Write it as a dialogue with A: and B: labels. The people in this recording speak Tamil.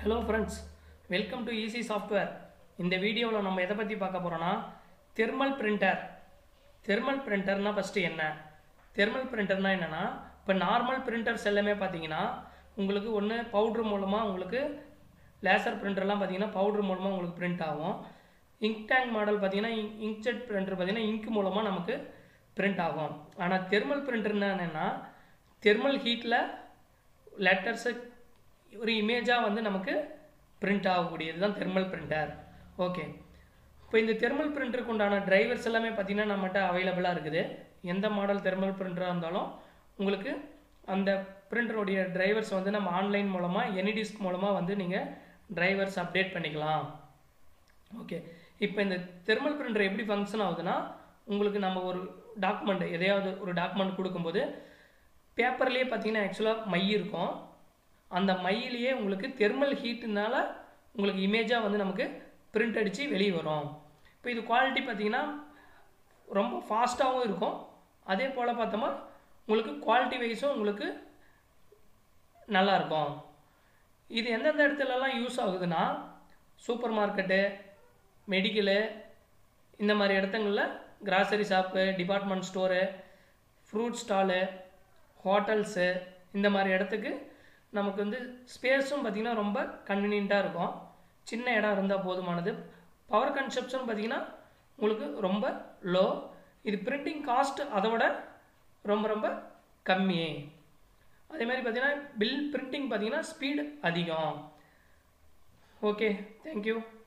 A: hello friends welcome to easy software இந்த வீடியோவில் நம்ம எதை பற்றி பார்க்க போகிறோன்னா தெர்மல் பிரிண்டர் தெர்மல் பிரிண்டர்னா ஃபஸ்ட்டு என்ன தெர்மல் பிரிண்டர்னா என்னென்னா இப்போ நார்மல் பிரிண்டர்ஸ் எல்லாமே பார்த்தீங்கன்னா உங்களுக்கு ஒன்று பவுட்ரு மூலமாக உங்களுக்கு லேசர் பிரிண்டர்லாம் பார்த்தீங்கன்னா பவுட்ரு மூலமாக உங்களுக்கு பிரிண்ட் ஆகும் இங்க் டேங்க் மாடல் பார்த்தீங்கன்னா இங்க்ஜெட் பிரிண்டர் பார்த்தீங்கன்னா இங்க் மூலமாக நமக்கு பிரிண்ட் ஆகும் ஆனால் தெர்மல் பிரிண்டர்னா என்னென்னா தெர்மல் ஹீட்டில் லெட்டர்ஸை ஒரு இமேஜாக வந்து நமக்கு பிரிண்ட் ஆகக்கூடியது தான் தெர்மல் பிரிண்டர் ஓகே இப்போ இந்த தெர்மல் பிரிண்டருக்கு உண்டான டிரைவர்ஸ் எல்லாமே பார்த்தீங்கன்னா நம்மகிட்ட அவைலபிளாக இருக்குது எந்த மாடல் தெர்மல் பிரிண்டராக இருந்தாலும் உங்களுக்கு அந்த பிரிண்டருடைய டிரைவர்ஸ் வந்து நம்ம ஆன்லைன் மூலமாக எனிடிஸ்க் மூலமாக வந்து நீங்கள் டிரைவர்ஸ் அப்டேட் பண்ணிக்கலாம் ஓகே இப்போ இந்த தெர்மல் பிரிண்டர் எப்படி ஃபங்க்ஷன் ஆகுதுன்னா உங்களுக்கு நம்ம ஒரு டாக்குமெண்ட் எதையாவது ஒரு டாக்குமெண்ட் கொடுக்கும்போது பேப்பர்லேயே பார்த்தீங்கன்னா ஆக்சுவலாக மை இருக்கும் அந்த மையிலேயே உங்களுக்கு தெர்மல் ஹீட்டுனால உங்களுக்கு இமேஜாக வந்து நமக்கு பிரிண்ட் அடித்து வெளியே வரும் இப்போ இது குவாலிட்டி பார்த்தீங்கன்னா ரொம்ப ஃபாஸ்ட்டாகவும் இருக்கும் அதே போல் பார்த்தோமா உங்களுக்கு குவாலிட்டி வைஸும் உங்களுக்கு நல்லாயிருக்கும் இது எந்தெந்த இடத்துலலாம் யூஸ் ஆகுதுன்னா சூப்பர் மார்க்கெட்டு மெடிக்கலு இந்த மாதிரி இடத்துங்களில் grocery shop department store fruit stall hotels இந்த மாதிரி இடத்துக்கு நமக்கு வந்து ஸ்பேஸும் பார்த்திங்கன்னா ரொம்ப கன்வீனியண்ட்டாக இருக்கும் சின்ன இடம் இருந்தால் போதுமானது பவர் கன்சப்ஷன் பார்த்திங்கன்னா உங்களுக்கு ரொம்ப லோ இது பிரிண்டிங் காஸ்ட் அதை விட ரொம்ப ரொம்ப கம்மி அதே மாதிரி பார்த்திங்கன்னா பில் பிரிண்டிங் பார்த்திங்கன்னா ஸ்பீடு அதிகம் ஓகே தேங்க்யூ